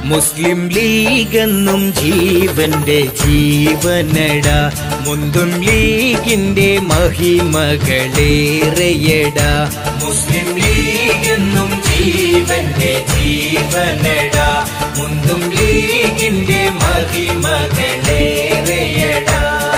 മുസ്ലിം ലീഗെന്നും ജീവന്റെ ജീവനട മുന്തും ലീഗിന്റെ മഹിമകളേറെയട മുസ്ലിം ലീഗെന്നും ജീവന്റെ ജീവനട മുന്തും ലീഗിന്റെ മഹിമകളേറെയട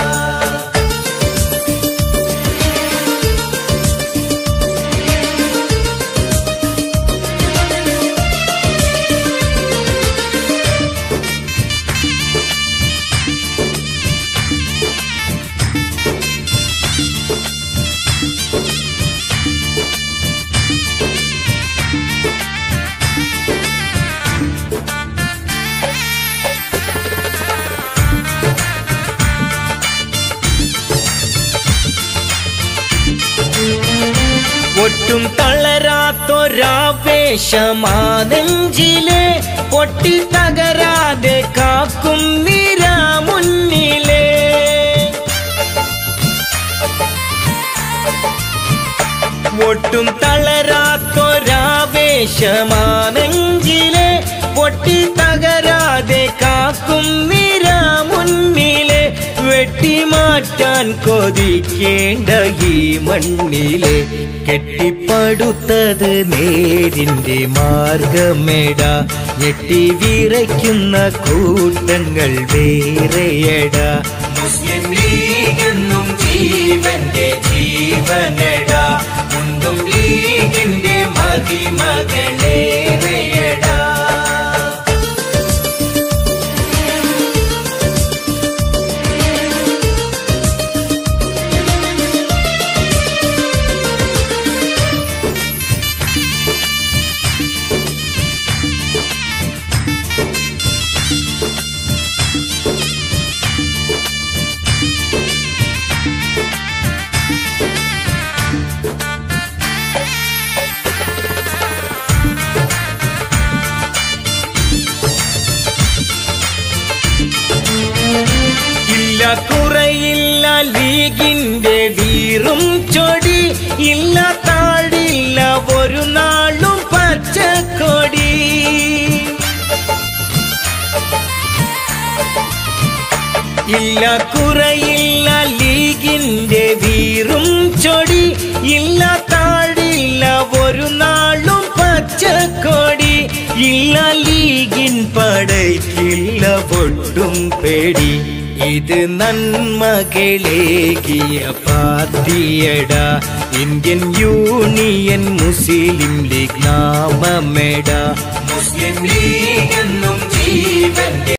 ഒട്ടും തളരാത്തൊരാവേശമാനെഞ്ചിലെ പൊട്ടി തകരാതെ കാക്കും നിര മുന്നിലെ ഒട്ടും തളരാത്തൊരാവേശമാനെഞ്ചിലെ പൊട്ടി തകരാതെ കാക്കും നിര മുന്നിലെ വെട്ടിമാറ്റാൻ കൊതിക്കേണ്ട ഈ മണ്ണിലെ കെട്ടിപ്പടുത്തത് നേരിന്റെ മാർഗമേട ഞെട്ടി വിറയ്ക്കുന്ന കൂട്ടങ്ങൾ വേറെയട മുസ്ലിം ലീഗെന്നും ജീവന്റെ ജീവനട മുന്തും ലീഗിന്റെ മഹിമകളേറെയടാ ഇല്ല കുറയില്ല ലീഗിന്റെ വീറും ചൊടി ഇല്ല താടില്ല ഒരു നാളും പച്ചക്കൊടി ഇല്ല കുറയില്ല ലീഗിന്റെ വീറും ചൊടി ഇല്ല താടില്ല ഒരു നാളും പച്ചക്കൊടി ഇല്ല ലീഗിൻ പടയ്ക്കില്ല പൊട്ടും പേടി ഇത് നന്മകളേകിയ പാർട്ടിയട ഇന്ത്യൻ യൂണിയൻ മുസ്ലിം ലീഗ് നാമമേട മുസ്ലിം ലീഗ് എന്നും ജീവന്റെ